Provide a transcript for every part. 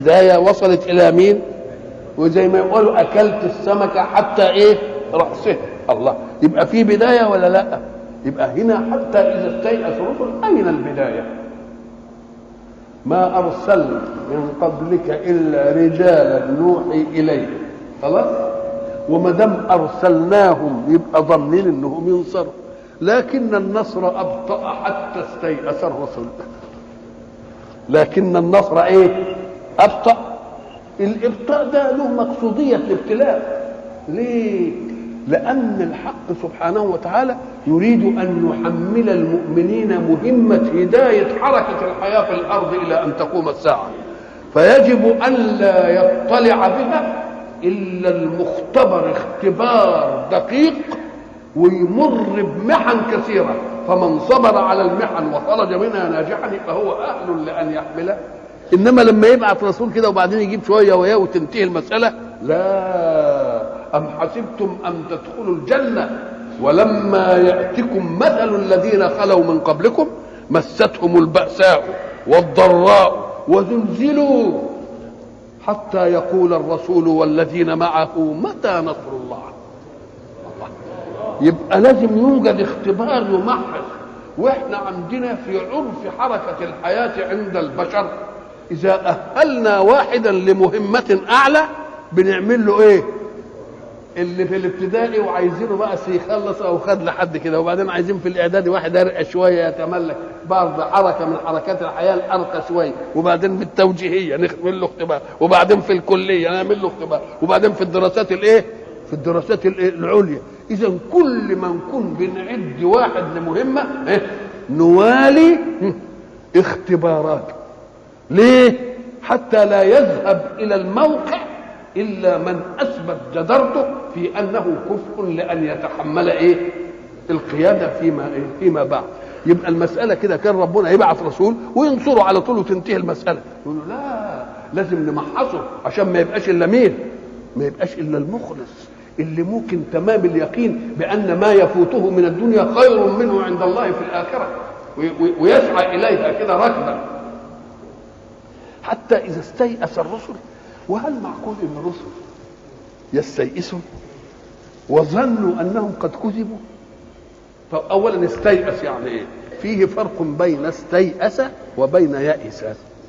البداية وصلت إلى مين؟ وزي ما يقولوا أكلت السمكة حتى إيه؟ رأسه الله يبقى في بداية ولا لا؟ يبقى هنا حتى إذا استيأس الرسل أين البداية؟ ما أرسلنا من قبلك إلا رجالا نوحي إليهم خلاص؟ وما دام أرسلناهم يبقى ضامنين إنهم ينصروا لكن النصر أبطأ حتى استيأس الرسل لكن النصر إيه؟ أبطأ الإبطاء ده له مقصودية الابتلاء ليه؟ لأن الحق سبحانه وتعالى يريد أن يحمل المؤمنين مهمة هداية حركة الحياة في الأرض إلى أن تقوم الساعة فيجب أن لا يطلع بها إلا المختبر اختبار دقيق ويمر بمحن كثيرة فمن صبر على المحن وخرج منها ناجحا فهو أهل لأن يحمله انما لما يبعث رسول كده وبعدين يجيب شويه وياه وتنتهي المساله لا ام حسبتم ان تدخلوا الجنه ولما ياتكم مثل الذين خلوا من قبلكم مستهم الباساء والضراء وزلزلوا حتى يقول الرسول والذين معه متى نصر الله يبقى لازم يوجد اختبار يمحص واحنا عندنا في عرف حركه الحياه عند البشر اذا اهلنا واحدا لمهمه اعلى بنعمل له ايه اللي في الابتدائي وعايزينه بقى يخلص او خد لحد كده وبعدين عايزين في الاعدادي واحد ارقى شويه يتملك بعض حركه من حركات الحياه الارقى شويه وبعدين في التوجيهيه نعمل له اختبار وبعدين في الكليه نعمل له اختبار وبعدين في الدراسات الايه في الدراسات العليا اذا كل ما نكون بنعد واحد لمهمه إيه؟ نوالي اختبارات ليه حتى لا يذهب الى الموقع الا من اثبت جدرته في انه كفء لان يتحمل ايه القياده فيما إيه؟ فيما بعد يبقى المساله كده كان ربنا يبعث رسول وينصره على طول وتنتهي المساله يقول له لا لازم نمحصه عشان ما يبقاش الا مين ما يبقاش الا المخلص اللي ممكن تمام اليقين بان ما يفوته من الدنيا خير منه عند الله في الاخره ويسعى اليها كده ركبا حتى اذا استيأس الرسل وهل معقول ان الرسل يستيئسوا وظنوا انهم قد كذبوا فاولا استيأس يعني ايه فيه فرق بين استيأس وبين يأس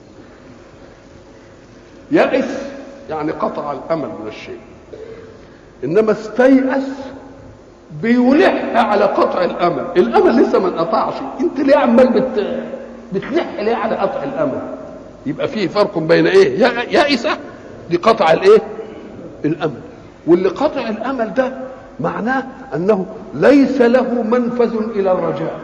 يأس يعني قطع الامل من الشيء انما استيأس بيلح على قطع الامل الامل لسه ما انقطعش انت ليه عمال بت... بتلح ليه على قطع الامل يبقى فيه فرق بين ايه يائسه دي قطع الايه الامل واللي قطع الامل ده معناه انه ليس له منفذ الى الرجاء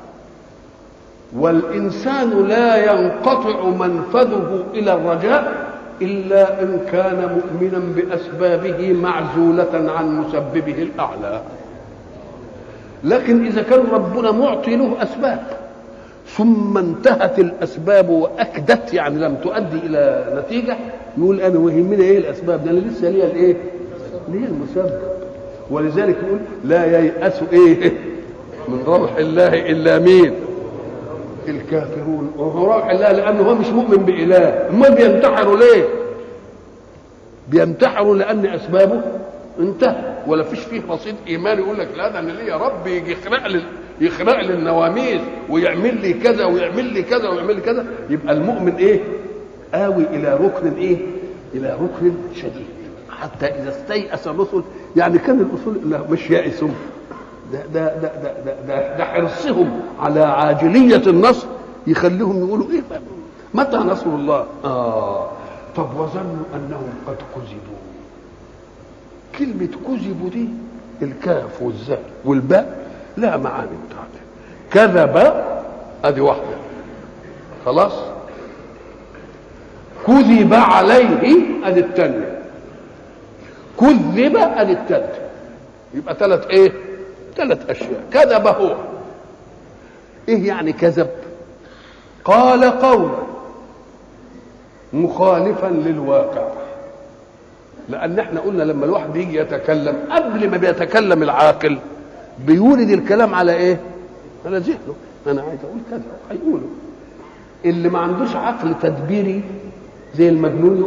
والانسان لا ينقطع منفذه الى الرجاء الا ان كان مؤمنا باسبابه معزوله عن مسببه الاعلى لكن اذا كان ربنا معطي له اسباب ثم انتهت الاسباب واكدت يعني لم تؤدي الى نتيجه يقول انا ويهمني ايه الاسباب ده انا لسه ليا الايه؟ ليا المسبب ولذلك يقول لا ييأس ايه؟ من روح الله الا مين؟ الكافرون وهو روح الله لانه هو مش مؤمن باله امال بينتحروا ليه؟ بينتحروا لان اسبابه انتهى ولا فيش فيه رصيد ايمان يقول لك لا ده انا ليا رب يجي يخرق لي يخرق لي النواميس ويعمل لي كذا ويعمل لي كذا ويعمل لي كذا يبقى المؤمن ايه؟ آوي إلى ركن إيه؟ إلى ركن شديد حتى إذا استيأس الرسل يعني كان الأصول لا مش يائسهم ده ده ده ده ده, ده, ده حرصهم على عاجلية النصر يخليهم يقولوا إيه متى نصر الله؟ آه طب وظنوا أنهم قد كذبوا كلمة كذبوا دي الكاف والزاء والباء لها معاني متعددة كذب ادي واحدة خلاص كذب عليه ادي الثانية كذب ادي الثالثة يبقى ثلاث ايه؟ ثلاث اشياء كذب هو ايه يعني كذب؟ قال قولا مخالفا للواقع لان احنا قلنا لما الواحد يجي يتكلم قبل ما بيتكلم العاقل بيولد الكلام على ايه؟ على ذهنه انا عايز اقول كذا هيقوله اللي ما عندوش عقل تدبيري زي المجنون